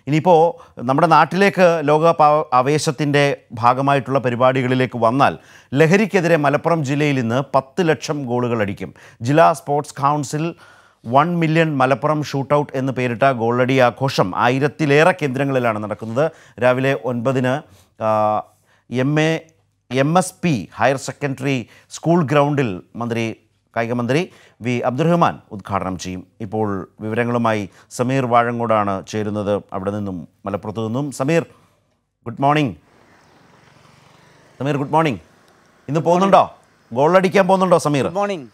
ഇനിയിപ്പോൾ നമ്മുടെ നാട്ടിലേക്ക് ലോകകപ്പ് ആ- ആവേശത്തിൻ്റെ ഭാഗമായിട്ടുള്ള പരിപാടികളിലേക്ക് വന്നാൽ ലഹരിക്കെതിരെ മലപ്പുറം ജില്ലയിൽ ഇന്ന് പത്ത് ലക്ഷം ഗോളുകൾ അടിക്കും ജില്ലാ sports council one million Malappuram shootout എന്ന് പേരിട്ട ഗോളടി ആഘോഷം ആയിരത്തിലേറെ കേന്ദ്രങ്ങളിലാണ് നടക്കുന്നത് രാവിലെ ഒൻപതിന് M A M S P higher secondary school ഗ്രൗണ്ടിൽ മന്ത്രി കായിക മന്ത്രി വി അബ്ദുറഹ്മാൻ ഉദ്ഘാടനം ചെയ്യും ഇപ്പോൾ വിവരങ്ങളുമായി സമീർ വാഴങ്ങോടാണ് ചേരുന്നത് അവിടെ നിന്നും മലപ്പുറത്ത് നിന്നും Sameer good morning Sameer good morning ഇന്ന് പോകുന്നുണ്ടോ ഗോളടിക്കാൻ പോകുന്നുണ്ടോ സമീർ ഗുഡ് മോർണിംഗ്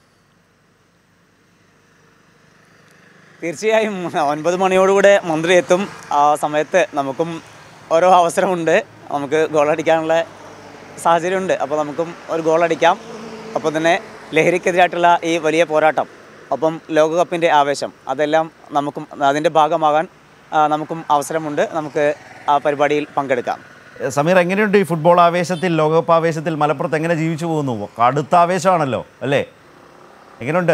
തീർച്ചയായും ഒൻപത് മണിയോടുകൂടെ മന്ത്രി എത്തും ആ സമയത്ത് നമുക്കും ഓരോ അവസരമുണ്ട് നമുക്ക് ഗോളടിക്കാനുള്ള സാഹചര്യമുണ്ട് അപ്പോൾ നമുക്കും ഒരു ഗോളടിക്കാം അപ്പോൾ തന്നെ ലഹരിക്കെതിരായിട്ടുള്ള ഈ വലിയ പോരാട്ടം ഒപ്പം ലോകകപ്പിൻ്റെ ആവേശം അതെല്ലാം നമുക്കും അതിൻ്റെ ഭാഗമാകാൻ ആ, നമുക്കും അവസരമുണ്ട് നമുക്ക് ആ പരിപാടിയിൽ പങ്കെടുക്കാം എ, സമീർ എങ്ങനെയുണ്ട് ഈ ഫുട്ബോൾ ആവേശത്തിൽ ലോകകപ്പ് ആവേശത്തിൽ മലപ്പുറത്ത് എങ്ങനെ ജീവിച്ചു പോകുന്നു കടുത്ത ആവേശമാണല്ലോ അല്ലേ എങ്ങനെയുണ്ട്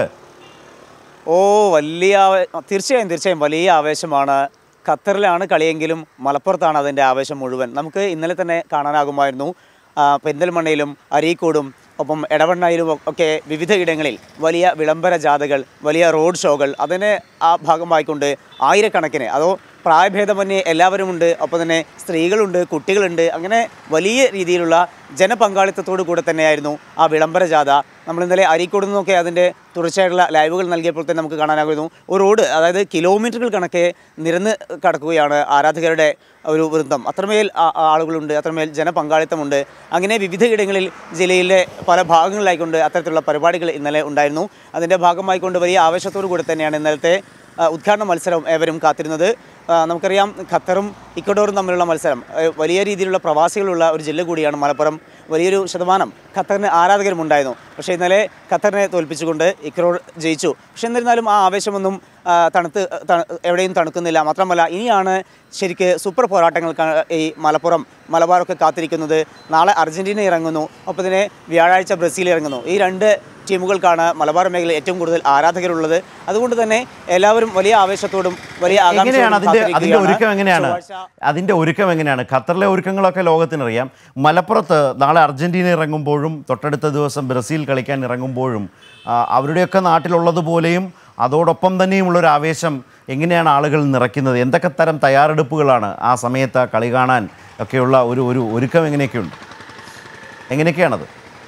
ഓ വലിയ ആവേ- തീർച്ചയായും തീർച്ചയായും വലിയ ആവേശമാണ് ഖത്തറിലാണ് കളിയെങ്കിലും മലപ്പുറത്താണ് അതിൻ്റെ ആവേശം മുഴുവൻ നമുക്ക് ഇന്നലെ തന്നെ കാണാനാകുമായിരുന്നു ആ, പെരിന്തൽമണ്ണയിലും അരീക്കോടും ഒപ്പം എടവണ്ണയിലും ഒക്കെ വിവിധ ഇടങ്ങളിൽ വലിയ വിളംബര ജാഥകൾ വലിയ റോഡ് ഷോകൾ അതിന് ആ ഭാഗമായിക്കൊണ്ട് ആയിരക്കണക്കിന് അതോ പ്രായഭേദമന്യേ എല്ലാവരുമുണ്ട് ഒപ്പം തന്നെ സ്ത്രീകളുണ്ട് കുട്ടികളുണ്ട് അങ്ങനെ വലിയ രീതിയിലുള്ള ജനപങ്കാളിത്തത്തോടു കൂടെ തന്നെയായിരുന്നു ആ വിളംബര ജാഥ നമ്മൾ ഇന്നലെ അരീക്കോട് നിന്നൊക്കെ അതിൻ്റെ തുടർച്ചയായിട്ടുള്ള ലൈവുകൾ നൽകിയപ്പോൾ തന്നെ നമുക്ക് കാണാനാകുന്നു ഒരു റോഡ് അതായത് കിലോമീറ്ററുകൾ കണക്കെ നിരന്ന് കടക്കുകയാണ് ആരാധകരുടെ ഒരു വൃന്ദം അത്രമേൽ ആ- ആ ആളുകളുണ്ട് അത്രമേൽ ജനപങ്കാളിത്തമുണ്ട് അങ്ങനെ വിവിധ ഇടങ്ങളിൽ ജില്ലയിലെ പല ഭാഗങ്ങളിലായിക്കൊണ്ട് അത്തരത്തിലുള്ള പരിപാടികൾ ഇന്നലെ ഉണ്ടായിരുന്നു അതിൻ്റെ ഭാഗമായിക്കൊണ്ട് വലിയ ആവേശത്തോടു കൂടി തന്നെയാണ് ഇന്നലത്തെ ആ, ഉദ്ഘാടന മത്സരം ഏവരും കാത്തിരുന്നത് ആ, നമുക്കറിയാം ഖത്തറും ഇക്വഡോറും തമ്മിലുള്ള മത്സരം ആ, വലിയ രീതിയിലുള്ള പ്രവാസികളുള്ള ഒരു ജില്ല കൂടിയാണ് മലപ്പുറം വലിയൊരു ശതമാനം ഖത്തറിന് ആരാധകരും ഉണ്ടായിരുന്നു പക്ഷേ ഇന്നലെ ഖത്തറിനെ തോൽപ്പിച്ചുകൊണ്ട് ഇക്വഡോർ ജയിച്ചു പക്ഷേ എന്നിരുന്നാലും ആ ആവേശമൊന്നും ആ, തണുത്ത് ത- എവിടെയും തണുക്കുന്നില്ല മാത്രമല്ല ഇനിയാണ് ശരിക്ക് സൂപ്പർ പോരാട്ടങ്ങൾക്ക് ഈ മലപ്പുറം മലബാറൊക്കെ കാത്തിരിക്കുന്നത് നാളെ അർജൻറ്റീന ഇറങ്ങുന്നു ഒപ്പം തന്നെ വ്യാഴാഴ്ച ബ്രസീൽ ഇറങ്ങുന്നു ഈ രണ്ട് ടീമുകൾക്കാണ് മലബാർ മേഖലയിൽ ഏറ്റവും കൂടുതൽ ആരാധകരുള്ളത് അതുകൊണ്ട് തന്നെ എല്ലാവരും വലിയ ആവേശത്തോടും വലിയ എങ്ങനെയാണ് അതിന്റെ അതിന്റെ കാത്തിരിക്കുകയാണ്. ഒരുക്കം എങ്ങനെയാണ് ചൊവ്വാഴ്ച അതിന്റെ ഒരുക്കം എങ്ങനെയാണ് ഖത്തറിലെ ഒരുക്കങ്ങളൊക്കെ ലോകത്തിനറിയാം മലപ്പുറത്ത് നാളെ അർജന്റീന ഇറങ്ങുമ്പോഴും തൊട്ടടുത്ത ദിവസം ബ്രസീൽ കളിക്കാൻ ഇറങ്ങുമ്പോഴും ആ, അവരുടെയൊക്കെ നാട്ടിലുള്ളതുപോലെയും അതോടൊപ്പം തന്നെയുമുള്ളൊരു ആവേശം എങ്ങനെയാണ് ആളുകൾ നിറയ്ക്കുന്നത് എന്തൊക്കെ തരം തയ്യാറെടുപ്പുകളാണ് ആ സമയത്ത് ആ കളി കാണാൻ ഒക്കെയുള്ള ഒരു ഒരു ഒരുക്കം എങ്ങനെയൊക്കെയുണ്ട് എങ്ങനെയൊക്കെയാണത്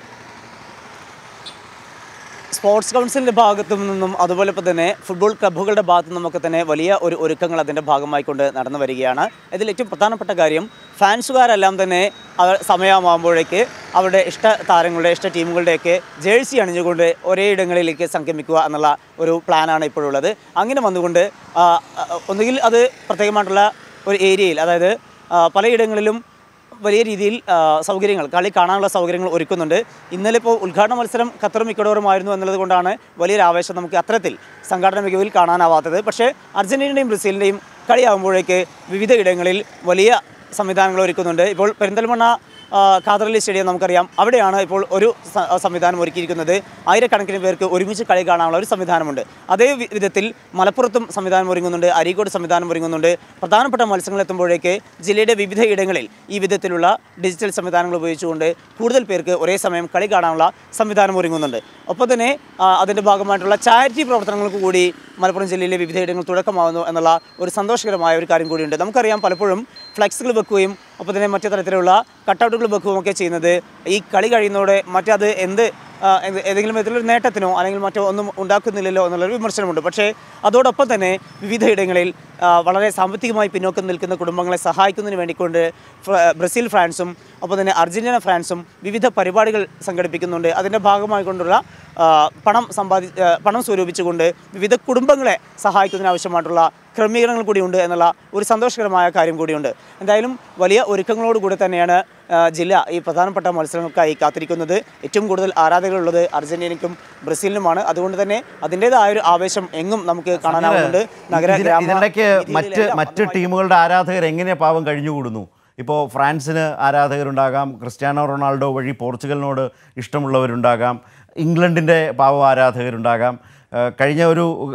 സ്പോർട്സ് കൗൺസിലിൻ്റെ ഭാഗത്തു നിന്നും അതുപോലെ ഇപ്പോൾ തന്നെ ഫുട്ബോൾ ക്ലബ്ബുകളുടെ ഭാഗത്തു നിന്നുമൊക്കെ തന്നെ വലിയ ഒരു ഒരുക്കങ്ങൾ അതിൻ്റെ ഭാഗമായിക്കൊണ്ട് നടന്നു വരികയാണ് ഇതിൽ ഏറ്റവും പ്രധാനപ്പെട്ട കാര്യം ഫാൻസുകാരെല്ലാം തന്നെ അവർ സമയമാകുമ്പോഴേക്ക് അവരുടെ ഇഷ്ട താരങ്ങളുടെ ഇഷ്ട ടീമുകളുടെയൊക്കെ ജേഴ്സി അണിഞ്ഞുകൊണ്ട് ഒരേ ഇടങ്ങളിലേക്ക് സംഗമിക്കുക എന്നുള്ള ഒരു പ്ലാനാണ് ഇപ്പോഴുള്ളത് അങ്ങനെ വന്നുകൊണ്ട് ആ, ആ, ഒന്നുകിൽ അത് പ്രത്യേകമായിട്ടുള്ള ഒരു ഏരിയയിൽ അതായത് ആ, പലയിടങ്ങളിലും വലിയ രീതിയിൽ ആ, സൗകര്യങ്ങൾ കളി കാണാനുള്ള സൗകര്യങ്ങൾ ഒരുക്കുന്നുണ്ട് ഇന്നലെ ഇപ്പോൾ ഉദ്ഘാടന മത്സരം ഖത്തറും ഇക്കഡോറുമായിരുന്നു എന്നുള്ളത് കൊണ്ടാണ് വലിയൊരു ആവേശം നമുക്ക് അത്തരത്തിൽ സംഘാടന മികവിൽ കാണാനാവാത്തത് പക്ഷേ അർജന്റീനയുടെയും ബ്രസീലിൻ്റെയും കളിയാകുമ്പോഴേക്ക് വിവിധ ഇടങ്ങളിൽ വലിയ സംവിധാനങ്ങൾ ഒരുക്കുന്നുണ്ട് ഇപ്പോൾ പെരിന്തൽമണ്ണ ആ, ഖാദറലി സ്റ്റേഡിയം നമുക്കറിയാം അവിടെയാണ് ഇപ്പോൾ ഒരു സ- സംവിധാനം ഒരുക്കിയിരിക്കുന്നത് ആയിരക്കണക്കിന് പേർക്ക് ഒരുമിച്ച് കളി കാണാനുള്ള ഒരു സംവിധാനമുണ്ട് അതേ വി- വിധത്തിൽ മലപ്പുറത്തും സംവിധാനം ഒരുങ്ങുന്നുണ്ട് അരീക്കോട് സംവിധാനം ഒരുങ്ങുന്നുണ്ട് പ്രധാനപ്പെട്ട മത്സരങ്ങൾ എത്തുമ്പോഴേക്ക് ജില്ലയുടെ വിവിധ ഇടങ്ങളിൽ ഈ വിധത്തിലുള്ള ഡിജിറ്റൽ സംവിധാനങ്ങൾ ഉപയോഗിച്ചുകൊണ്ട് കൂടുതൽ പേർക്ക് ഒരേ സമയം കളി കാണാനുള്ള സംവിധാനം ഒരുങ്ങുന്നുണ്ട് ഒപ്പം തന്നെ ആ, അതിൻ്റെ ഭാഗമായിട്ടുള്ള ചാരിറ്റി പ്രവർത്തനങ്ങൾക്ക് കൂടി മലപ്പുറം ജില്ലയിലെ വിവിധ ഇടങ്ങൾ തുടക്കമാകുന്നു എന്നുള്ള ഒരു സന്തോഷകരമായ ഒരു കാര്യം കൂടിയുണ്ട് നമുക്കറിയാം പലപ്പോഴും ഫ്ലെക്സുകൾ വെക്കുകയും ഒപ്പം തന്നെ മറ്റു തരത്തിലുള്ള കട്ടൗട്ടുകൾ വെക്കുകയും ഒക്കെ ചെയ്യുന്നത് ഈ കളി കഴിയുന്നതോടെ മറ്റത് എന്ത് ആ, എന്ത് ഏതെങ്കിലും വിധത്തിലൊരു നേട്ടത്തിനോ അല്ലെങ്കിൽ മറ്റോ ഒന്നും ഉണ്ടാക്കുന്നില്ലല്ലോ എന്നുള്ളൊരു വിമർശനമുണ്ട് പക്ഷേ അതോടൊപ്പം തന്നെ വിവിധ ഇടങ്ങളിൽ ആ, വളരെ സാമ്പത്തികമായി പിന്നോക്കം നിൽക്കുന്ന കുടുംബങ്ങളെ സഹായിക്കുന്നതിന് വേണ്ടിക്കൊണ്ട് ഫ്ര- ബ്രസീൽ ഫ്രാൻസും ഒപ്പം തന്നെ അർജന്റീന ഫ്രാൻസും വിവിധ പരിപാടികൾ സംഘടിപ്പിക്കുന്നുണ്ട് അതിൻ്റെ ഭാഗമായിക്കൊണ്ടുള്ള ആ, പണം സമ്പാദി ആ, പണം സ്വരൂപിച്ചുകൊണ്ട് വിവിധ കുടുംബങ്ങളെ സഹായിക്കുന്നതിനാവശ്യമായിട്ടുള്ള ക്രമീകരണങ്ങൾ കൂടിയുണ്ട് എന്നുള്ള ഒരു സന്തോഷകരമായ കാര്യം കൂടിയുണ്ട് എന്തായാലും വലിയ ഒരുക്കങ്ങളോടുകൂടി തന്നെയാണ് ആ, ജില്ല ഈ പ്രധാനപ്പെട്ട മത്സരങ്ങൾക്കായി കാത്തിരിക്കുന്നത് ഏറ്റവും കൂടുതൽ ആരാധകരുള്ളത് അർജന്റീനയ്ക്കും ബ്രസീലിനുമാണ് അതുകൊണ്ട് തന്നെ അതിൻ്റെതായ ഒരു ആവേശം എങ്ങും നമുക്ക് കാണാനാവുന്നുണ്ട് നഗര ഇതിന് ഗ്രാമ ഇതിനിടയ്ക്ക് മറ്റ് വീഥികളിലെല്ലാം മറ്റ് ടീമുകളുടെ ആരാധകർ എങ്ങനെ പാവം കഴിഞ്ഞുകൂടുന്നു ഇപ്പോൾ ഫ്രാൻസിന് ആരാധകരുണ്ടാകാം ക്രിസ്ത്യാനോ റൊണാൾഡോ വഴി പോർച്ചുഗലിനോട് ഇഷ്ടമുള്ളവരുണ്ടാകാം ഇംഗ്ലണ്ടിൻ്റെ പാവം ആരാധകരുണ്ടാകാം ഏഹ് കഴിഞ്ഞ ഒരു ഏഹ്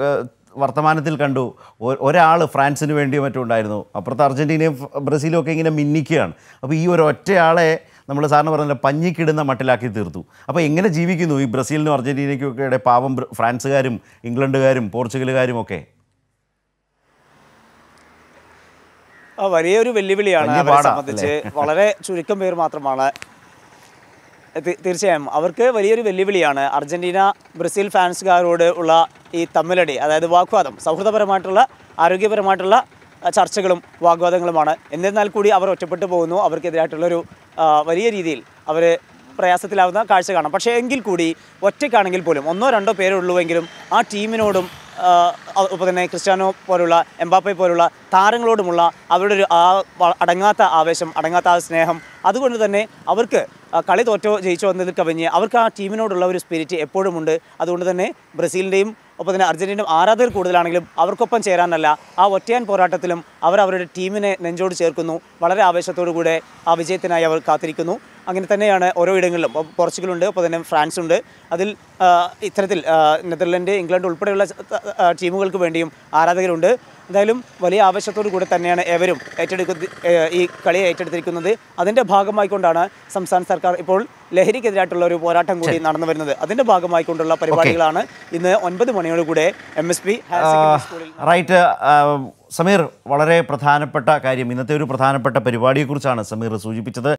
വർത്തമാനത്തിൽ കണ്ടു ഒരാൾ ഫ്രാൻസിന് വേണ്ടിയോ മറ്റും ഉണ്ടായിരുന്നു അപ്പുറത്ത് അർജൻറ്റീനയും ഫ- ബ്രസീലും ഒക്കെ ഇങ്ങനെ മിന്നിക്കുകയാണ് അപ്പോൾ ഈ ഒരു ഒറ്റയാളെ നമ്മൾ സാറിന് പറഞ്ഞ പഞ്ഞിക്കിടുന്ന മട്ടിലാക്കി തീർത്തു അപ്പോൾ എങ്ങനെ ജീവിക്കുന്നു ഈ ബ്രസീലിനും അർജൻറ്റീനയ്ക്കും ഒക്കെ ഇടയിൽ പാവം ബ്ര- ഫ്രാൻസുകാരും ഇംഗ്ലണ്ടുകാരും പോർച്ചുഗലുകാരും ഒക്കെ ആ, വലിയൊരു വെല്ലുവിളിയാണ് വലിയ അവരെ പാടാ, സംബന്ധിച്ച് വളരെ ചുരുക്കം പേർ മാത്രമാണ് തീ- തീർച്ചയായും അവർക്ക് വലിയൊരു വെല്ലുവിളിയാണ് അർജന്റീന ബ്രസീൽ ഫാൻസുകാരോട് ഉള്ള ഈ തമ്മിലടി അതായത് വാഗ്വാദം സൗഹൃദപരമായിട്ടുള്ള ആരോഗ്യപരമായിട്ടുള്ള ആ, ചർച്ചകളും വാഗ്വാദങ്ങളുമാണ് എന്നിരുന്നാൽ കൂടി അവർ ഒറ്റപ്പെട്ടു പോകുന്നു അവർക്കെതിരായിട്ടുള്ളൊരു ആ, വലിയ രീതിയിൽ അവർ പ്രയാസത്തിലാവുന്ന കാഴ്ച കാണാം പക്ഷേ എങ്കിൽ കൂടി ഒറ്റയ്ക്കാണെങ്കിൽ പോലും ഒന്നോ രണ്ടോ പേരേ ഉള്ളുവെങ്കിലും ആ ടീമിനോടും ആ, ഒപ്പം തന്നെ ക്രിസ്ത്യാനോ പോലുള്ള എംബാപ്പെ പോലുള്ള താരങ്ങളോടുമുള്ള അവരുടെ ഒരു ആ വ- അടങ്ങാത്ത ആവേശം അടങ്ങാത്ത ആ സ്നേഹം അതുകൊണ്ട് തന്നെ അവർക്ക് ആ, കളി തോറ്റോ ജയിച്ചോ എന്നതിൽ കവിഞ്ഞ് അവർക്ക് ആ ടീമിനോടുള്ള ഒരു സ്പിരിറ്റ് എപ്പോഴും ഉണ്ട് അതുകൊണ്ട് തന്നെ ബ്രസീലിൻ്റെയും ഒപ്പം തന്നെ അർജൻറ്റീനയും ആരാധകർ കൂടുതലാണെങ്കിലും അവർക്കൊപ്പം ചേരാനല്ല ആ ഒറ്റയാൻ പോരാട്ടത്തിലും അവർ അവരുടെ ടീമിനെ നെഞ്ചോട് ചേർക്കുന്നു വളരെ ആവേശത്തോടു കൂടെ ആ വിജയത്തിനായി അവർ കാത്തിരിക്കുന്നു അങ്ങനെ തന്നെയാണ് ഓരോ ഇടങ്ങളിലും ഇപ്പോൾ പോർച്ചുഗലുണ്ട് ഒപ്പം തന്നെ ഫ്രാൻസ് ഉണ്ട് അതിൽ ആ, ഇത്തരത്തിൽ ആ, നെതർലൻഡ് ഇംഗ്ലണ്ട് ഉൾപ്പെടെയുള്ള ആ, ടീമുകൾക്ക് വേണ്ടിയും ആരാധകരുണ്ട് എന്തായാലും വലിയ ആവേശത്തോടു കൂടെ തന്നെയാണ് ഏവരും ഏറ്റെടുക്കുന്ന ഈ കളിയെ ഏറ്റെടുത്തിരിക്കുന്നത് അതിൻ്റെ ഭാഗമായിക്കൊണ്ടാണ് സംസ്ഥാന സർക്കാർ ഇപ്പോൾ ലഹരിക്കെതിരായിട്ടുള്ള ഒരു പോരാട്ടം കൂടി നടന്നു വരുന്നത് അതിൻ്റെ ഭാഗമായിക്കൊണ്ടുള്ള പരിപാടികളാണ് ഇന്ന് ഒൻപത് മണിയോടുകൂടെ M S P higher secondary സ്കൂളിൽ റൈറ്റ് ആ, സമീർ വളരെ പ്രധാനപ്പെട്ട കാര്യം ഇന്നത്തെ ഒരു പ്രധാനപ്പെട്ട പരിപാടിയെക്കുറിച്ചാണ് സമീർ സൂചിപ്പിച്ചത്